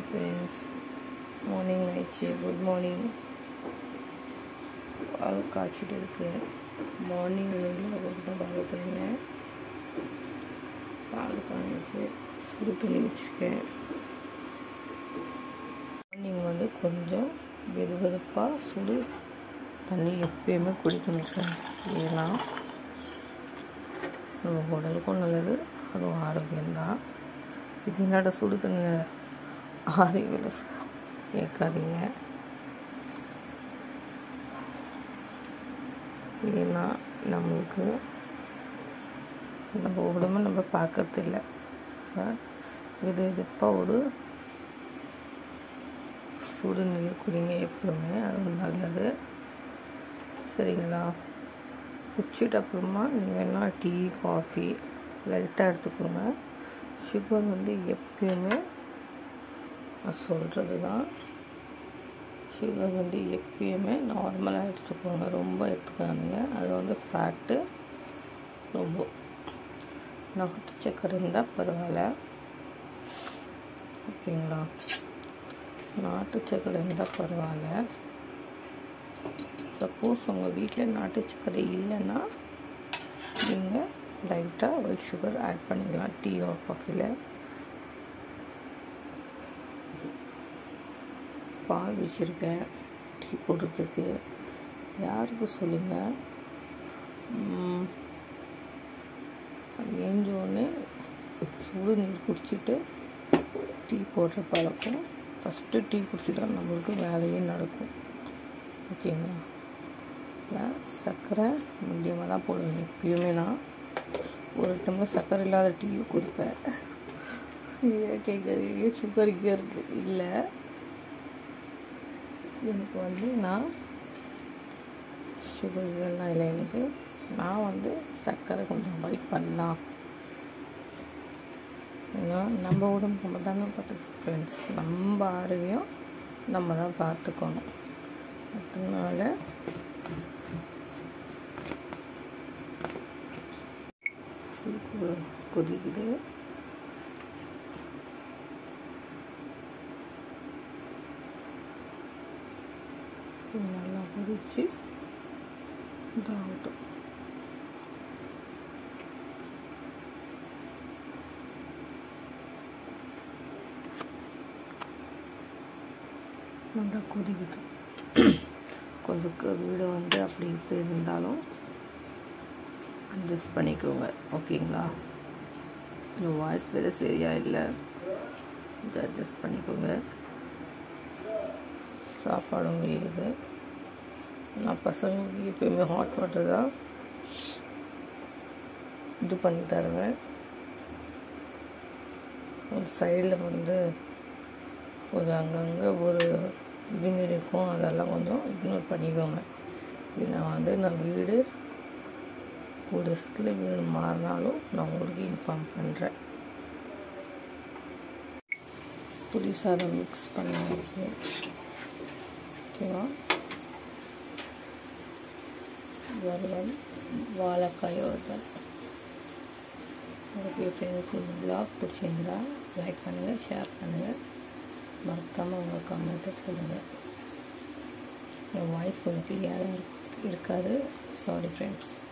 Friends morning ஆயிடுச்சு good morning பால் காய்ச்சிட்டு இருக்கேன் மார்னிங் வந்து அதுக்கு தான் பால் ஊற்றுறேன் பால் காய்ச்சி சுடு தண்ணி வச்சுருக்கேன் மார்னிங் வந்து கொஞ்சம் வெது வெதுப்பாக சுடு தண்ணி எப்பயுமே குடிக்கணும் friends. ஏன்னா நம்ம உடலுக்கும் நல்லது அதுவும் ஆரோக்கியம்தான் இது என்னோட சுடு தண்ணி ஆரோக்கியம் கேட்காதீங்க ஏன்னா நம்மளுக்கு நம்ம உடம்பு நம்ம பார்க்கறது இல்லை இது இதுப்பாக ஒரு சுடு நீர் குடிங்க எப்பவுமே அது நல்லது சரிங்களா குடிச்சிட்டு அப்புறமா நீங்கள் வேணா டீ காஃபி லைட்டாக எடுத்துக்கோங்க சுகர் வந்து எப்பயுமே நான் சொல்கிறது தான் சுகர் வந்து எப்பயுமே நார்மலாக எடுத்துக்கோங்க ரொம்ப எடுத்துக்காதீங்க அது வந்து ஃபேட்டு ரொம்ப நாட்டு சக்கரை இருந்தால் பரவாயில்ல ஓகேங்களா நாட்டு சக்கரை இருந்தால் பரவாயில்ல சப்போஸ் உங்கள் வீட்டில் நாட்டு சக்கரை இல்லைன்னா நீங்கள் லைட்டாக ஒயிட் சுகர் ஆட் பண்ணிக்கலாம் டீ ஆர் காஃபியில் பால் வச்சுருக்கேன் டீ போடுறதுக்கு யாருக்கு சொல்லுங்கள் ஏஞ்சோடனே சுடு நீர் குடிச்சிட்டு டீ போடுற பழக்கம் ஃபஸ்ட்டு டீ குடிச்சிட்டா நம்மளுக்கு வேலையே நடக்கும் ஓகேங்களா நான் சர்க்கரை மீடியமாக தான் போடுவேன் எப்பயுமே நான் ஒரு டம்ளர் சர்க்கரை இல்லாத டீயும் குடிப்பேன் ஏன் கேட்குறீங்க சுகர் இருக்கு இல்லை எனக்கு வந்து நான் சுகர் இதெல்லாம் இல்லை எனக்கு நான் வந்து சர்க்கரை கொஞ்சம் அவாய்ட் பண்ணலாம் ஏன்னா நம்ம உடம்பு நம்ம தானே பார்த்துக்கணும் ஃப்ரெண்ட்ஸ் நம்ம ஆரோக்கியம் நம்ம தான் பார்த்துக்கணும் அதனால சூப்பு கொதிக்குது இது நல்லா கொதிச்சு இதாகட்டும் நல்லா கொதிக்குது கொஞ்சம் வீடு வந்து அப்படி இப்படி இருந்தாலும் அட்ஜஸ்ட் பண்ணிக்கோங்க ஓகேங்களா என் வாய்ஸ் வேறு சரியா இல்லை இது அட்ஜஸ்ட் பண்ணிக்கோங்க சாப்பாடும் வேகுது நான் பசங்களுக்கு எப்பயுமே ஹாட் வாட்டர் தான் இது பண்ணி தருவேன் ஒரு சைடில் வந்து கொஞ்சம் அங்கங்கே ஒரு இதுமாரி இருக்கும் அதெல்லாம் கொஞ்சம் இக்னோர் பண்ணிக்கோங்க இது நான் வந்து நான் வீடு கூடத்தில் வீடு மாறினாலும் நான் உங்களுக்கு இன்ஃபார்ம் பண்ணுறேன் புளி சாதம் மிக்ஸ் பண்ணியாச்சு ஓகேவா வறுவல் வாழைக்காய் வறுவல் ஓகே ஃப்ரெண்ட்ஸ் இந்த பிளாக் பிடிச்சிருந்தா லைக் பண்ணுங்கள் ஷேர் பண்ணுங்கள் மறக்காமல் உங்கள் கமெண்ட்டை சொல்லுங்கள் என் வாய்ஸ் கொஞ்சம் கிளியராக இருக்காது சாரி ஃப்ரெண்ட்ஸ்